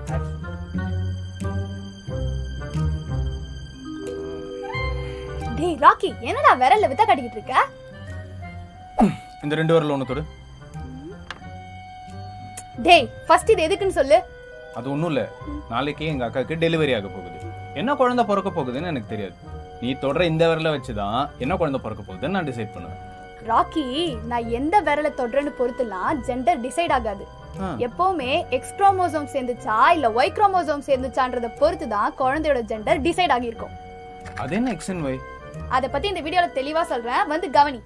டேய் ராக்கி என்னடா விரல்ல வித்த கட்டிக்கிட்டு இருக்க இந்த ரெண்டு வரல ஒன்று தொடு டேய் ஃபர்ஸ்ட் இது எதுக்குன்னு சொல்லு அது ஒன்றும் இல்லை நாளைக்கு எங்கள் அக்காவுக்கு டெலிவரி ஆக போகுது என்ன குழந்தை பிறக்க போகுதுன்னு எனக்கு தெரியாது நீ தொடர இந்த விரலை வச்சு தான் என்ன குழந்தை பிறக்க போகுதுன்னு நான் டிசைட் பண்ணுவேன் ராக்கி நான் எந்த விரலை தொடுறேன்னு பொறுத்துலாம் ஜெண்டர் டிசைட் ஆகாது ஆ. எப்பவுமே எக்ஸ் குரோமோசோம் சேர்ந்துச்சா இல்ல ஒய் குரோமோசோம் சேர்ந்துச்சான்றத பொறுத்து தான் குழந்தையோட ஜெண்டர் டிசைட் ஆகியிருக்கும் அது என்ன எக்ஸ் அண்ட் ஒய் அத பத்தி இந்த வீடியோல தெளிவா சொல்றேன் வந்து கவனி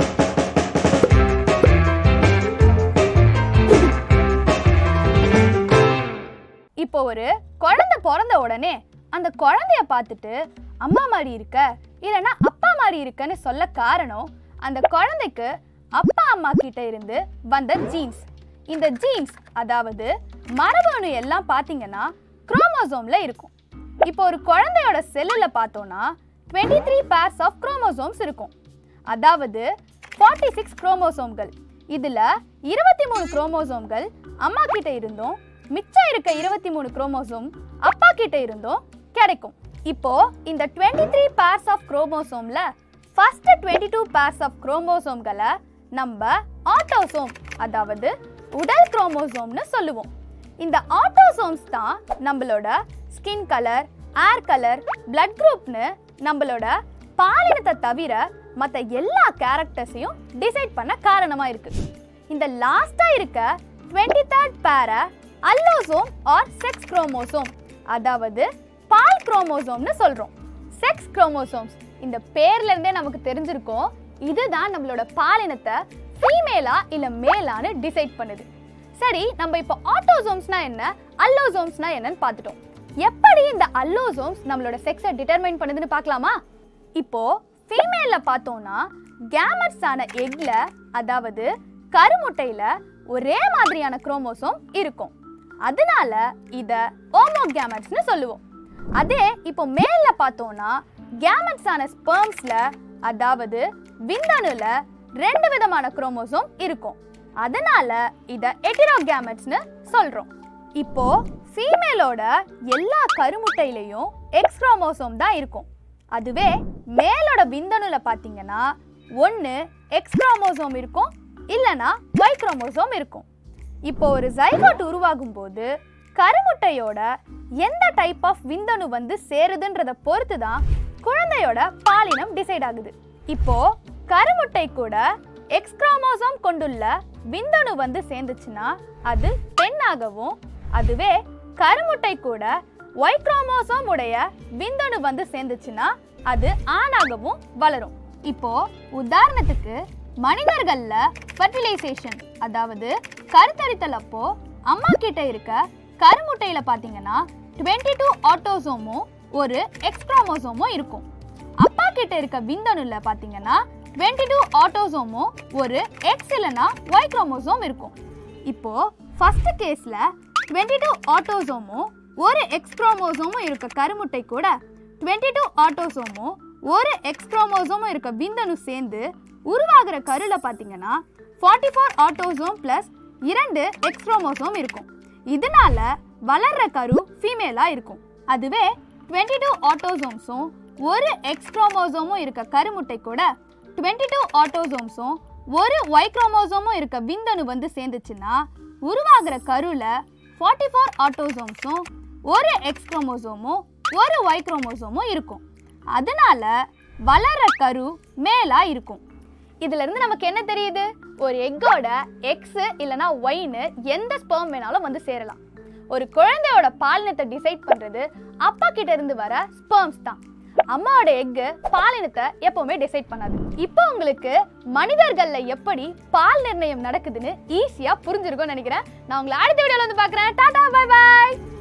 இப்போ ஒரு குழந்தை பிறந்த உடனே அந்த குழந்தைய பார்த்துட்டு அம்மா மாதிரி இருக்க இல்லைன்னா அப்பா மாதிரி இருக்கன்னு சொல்ல காரணம் அந்த குழந்தைக்கு அப்பா அம்மா கிட்ட இருந்து வந்த ஜீன்ஸ் இந்த ஜீன்ஸ் அதாவது மரபணு எல்லாம் பார்த்தீங்கன்னா குரோமோசோம்ல இருக்கும் இப்போ ஒரு குழந்தையோட செல்லில் பார்த்தோம்னா twenty three pairs of chromosomes இருக்கும் அதாவது ஃபார்ட்டி சிக்ஸ் குரோமோசோம்கள் இதில் இருபத்தி மூணு குரோமோசோம்கள் அம்மா கிட்ட இருந்தும் மிச்சம் இருக்க இருபத்தி மூணு குரோமோசோம் அப்பா கிட்ட இருந்தும் கிடைக்கும் இப்போ இந்த டுவெண்ட்டி த்ரீ பேர்ஸ் ஆஃப் குரோமோசோம்ல first twenty two pairs of குரோமோசோம்களை நம்ம ஆட்டோசோம் அதாவது உடல் குரோமோசோம்னு சொல்லுவோம் இந்த ஆட்டோசோம்ஸ் தான் நம்மளோட skin colour hair colour blood குரூப்னு நம்மளோட பாலினத்தை தவிர மற்ற எல்லா கேரக்டர்ஸையும் டிசைட் பண்ண காரணமா இருக்கு இந்த லாஸ்டா இருக்க டுவெண்ட்டி தேர்ட் பேரை அல்லோசோம் ஆர் செக்ஸ் குரோமோசோம் அதாவது பால் குரோமோசோம்னு சொல்றோம் செக்ஸ் குரோமோசோம்ஸ் இந்த பேர்ல இருந்தே நமக்கு தெரிஞ்சிருக்கும் இதுதான் நம்மளோட பாலினத்தை ஃபீமேலா இல்ல மேலான்னு டிசைட் பண்ணுது சரி நம்ம இப்போ ஆட்டோசோம்ஸ்னா என்ன அல்லோசோம்ஸ்னா என்னன்னு பார்த்துட்டோம் எப்படி இந்த அல்லோசோம்ஸ் நம்மளோட செக்ஸை டிட்டர்மைன் பண்ணுதுன்னு பார்க்கலாமா இப்போ ஃபீமேல்ல பார்த்தோம்னா கேமட்ஸ் ஆன எக்ல அதாவது கருமுட்டையில ஒரே மாதிரியான குரோமோசோம் இருக்கும் அதனால இத ஓமோகேமட்ஸ்னு சொல்லுவோம் அதே இப்போ மேல்ல பார்த்தோம்னா கேமட்ஸ் ஆன ஸ்பெர்ம்ஸ்ல அதாவது விந்தணுல ரெண்டு விதமான குரோமோசோம் இருக்கும் அதனால இத எட்டிரோகேமட்ஸ்னு சொல்றோம் இப்போ ஃபீமேலோட எல்லா கருமுட்டையிலையும் எக்ஸ் குரோமோசோம் தான் இருக்கும் அதுவே மேலோட விந்தணுல பார்த்தீங்கன்னா ஒன்று எக்ஸ் குரோமோசோம் இருக்கும் இல்லனா ஒய் குரோமோசோம் இருக்கும் இப்போ ஒரு ஜைகோட் உருவாகும் போது கருமுட்டையோட எந்த டைப் ஆஃப் விந்தணு வந்து சேருதுன்றத பொறுத்து தான் குழந்தையோட பாலினம் டிசைட் ஆகுது இப்போ கருமுட்டை கூட எக்ஸ் குரோமோசோம் கொண்டுள்ள விந்தணு வந்து சேர்ந்துச்சுன்னா அது பெண்ணாகவும் அதுவே கருமுட்டை கூட ஒய் குரோமோசோம் உடைய விந்தணு வந்து சேர்ந்துச்சுன்னா அது ஆணாகவும் வளரும் இப்போ உதாரணத்துக்கு மனிதர்கள்ல ஃபர்டிலைசேஷன் அதாவது கருத்தரித்தல் அப்போ அம்மா கிட்ட இருக்க கருமுட்டையில பாத்தீங்கன்னா 22 டூ ஆட்டோசோமும் ஒரு எக்ஸ் குரோமோசோமும் இருக்கும் அப்பா கிட்ட இருக்க விந்தணுல பாத்தீங்கன்னா 22 டூ ஆட்டோசோமும் ஒரு எக்ஸ் இல்லனா ஒய் குரோமோசோம் இருக்கும் இப்போ ஃபர்ஸ்ட் கேஸ்ல 22 டூ ஆட்டோசோமும் ஒரு எக்ஸ் குரோமோசோமும் இருக்க கருமுட்டை கூட 22 டூ ஆட்டோசோமும் ஒரு எக்ஸ் குரோமோசோமும் இருக்க விந்தணு சேர்ந்து உருவாகிற கருல பாத்தீங்கன்னா 44 ஃபோர் ஆட்டோசோம் பிளஸ் இரண்டு எக்ஸ் குரோமோசோம் இருக்கும் இதனால வளர்ற கரு ஃபீமேலா இருக்கும் அதுவே 22 டூ ஆட்டோசோம்ஸும் ஒரு எக்ஸ் குரோமோசோமும் இருக்க கருமுட்டை கூட 22 டூ ஆட்டோசோம்ஸும் ஒரு ஒய் குரோமோசோமும் இருக்க விந்தணு வந்து சேர்ந்துச்சுன்னா உருவாகிற கருல 44 ஃபோர் ஆட்டோசோம்ஸும் ஒரு எக்ஸ் குரோமோசோமும் ஒரு ஒய் குரோமோசோமும் இருக்கும் அதனால வளர்ற கரு மேலா இருக்கும் இதுல இருந்து நமக்கு என்ன தெரியுது ஒரு எக்கோட எக்ஸ் இல்லனா ஒய்னு எந்த ஸ்பெர்ம் வேணாலும் வந்து சேரலாம் ஒரு குழந்தையோட பாலினத்தை டிசைட் பண்றது அப்பா கிட்ட இருந்து வர ஸ்பெர்ம்ஸ் தான் அம்மாவோட எக்கு பாலினத்தை எப்பவுமே டிசைட் பண்ணாது இப்போ உங்களுக்கு மனிதர்கள்ல எப்படி பால் நிர்ணயம் நடக்குதுன்னு ஈஸியா புரிஞ்சிருக்கும்னு நினைக்கிறேன் நான் உங்களை அடுத்த வீடியோல வந்து பார்க்கறேன் டாடா பை பாய்